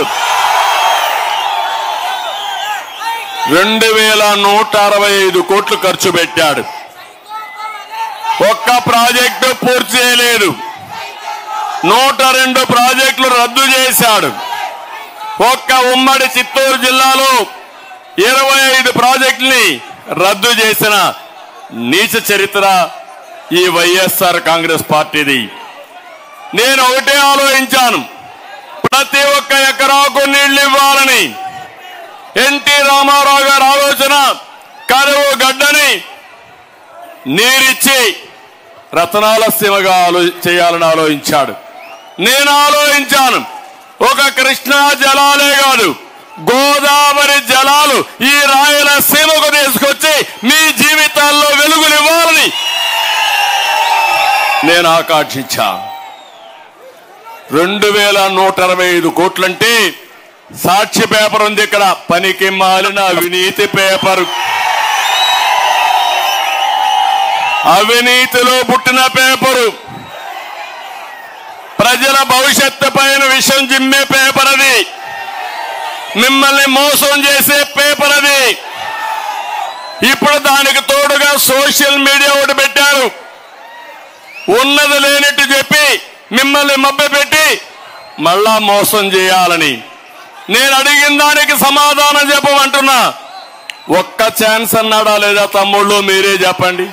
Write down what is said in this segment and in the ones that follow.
రెండు వేల నూట అరవై ఐదు కోట్లు ఖర్చు పెట్టాడు ఒక్క ప్రాజెక్టు పూర్తి చేయలేదు నూట రెండు ప్రాజెక్టులు రద్దు చేశాడు ఒక్క ఉమ్మడి చిత్తూరు జిల్లాలో ఇరవై ఐదు ప్రాజెక్టుల్ని రద్దు చేసిన నీచ చరిత్ర ఈ వైఎస్ఆర్ కాంగ్రెస్ పార్టీది నేను ఒకటే ఆలోచించాను ప్రతి ఒక్క ఎకరాకు నీళ్లు ఇవ్వాలని ఎన్టీ రామారావు గారి ఆలోచన కరువు గడ్డని నీరిచ్చి రతనాల సీమగా ఆలో చేయాలని ఆలోచించాడు నేను ఆలోచించాను ఒక కృష్ణా జలాలే కాదు గోదావరి జలాలు ఈ రాయలసీమకు తీసుకొచ్చి మీ జీవితాల్లో వెలుగులు ఇవ్వాలని నేను ఆకాంక్షించా రెండు వేల నూట అరవై ఐదు కోట్లంటే సాక్షి పేపర్ ఉంది ఇక్కడ పనికి మాలిన అవినీతి పేపర్ అవినీతిలో పుట్టిన పేపరు ప్రజల భవిష్యత్తు పైన విషం జిమ్మే పేపర్ అది మిమ్మల్ని మోసం చేసే పేపర్ అది ఇప్పుడు దానికి తోడుగా సోషల్ మీడియా ఒకటి పెట్టారు ఉన్నది లేనట్టు చెప్పి మిమ్మల్ని మభ్యపెట్టి మళ్ళా మోసం చేయాలని నేను అడిగిన దానికి సమాధానం చెప్పమంటున్నా ఒక్క ఛాన్స్ అన్నాడా లేదా తమ్ముళ్ళు మీరే చెప్పండి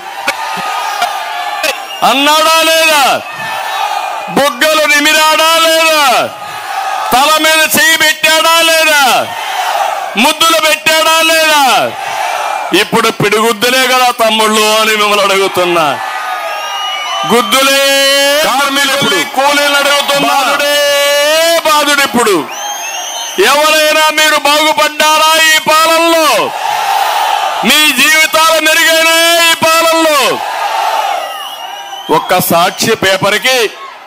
అన్నాడా లేదా బుగ్గలు నిమిరాడా లేదా తల మీద చెయ్యి పెట్టాడా లేదా ముద్దులు పెట్టాడా లేదా ఇప్పుడు పిడిగుద్దులే కదా తమ్ముళ్ళు అని మిమ్మల్ని అడుగుతున్నా గుద్దులే కార్మికులు కూలీలు అడుగుతున్నా బాధుడే బాధుడు ఇప్పుడు ఎవరైనా మీరు బాగుపడ్డారా ఈ పాలనలో మీ జీవితాలు మెరుగైనా ఈ పాలనలో ఒక్క సాక్షి పేపర్కి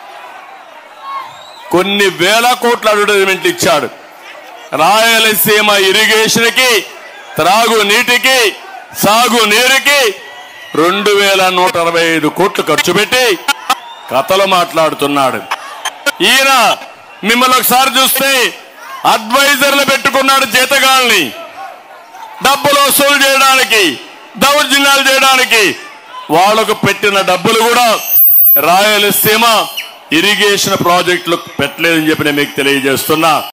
కొన్ని వేల కోట్ల అడ్వర్టైజ్మెంట్ ఇచ్చాడు రాయలసీమ ఇరిగేషన్కి త్రాగు నీటికి సాగు నీరుకి రెండు వేల నూట అరవై ఐదు కోట్లు ఖర్చు పెట్టి కథలు మాట్లాడుతున్నాడు ఈయన మిమ్మల్ని ఒకసారి చూస్తే అడ్వైజర్లు పెట్టుకున్నాడు జీతగాల్ని డబ్బులు వసూలు చేయడానికి దౌర్జన్యాలు చేయడానికి వాళ్లకు పెట్టిన డబ్బులు కూడా రాయలసీమ ఇరిగేషన్ ప్రాజెక్టులకు పెట్టలేదని చెప్పి నేను మీకు తెలియజేస్తున్నా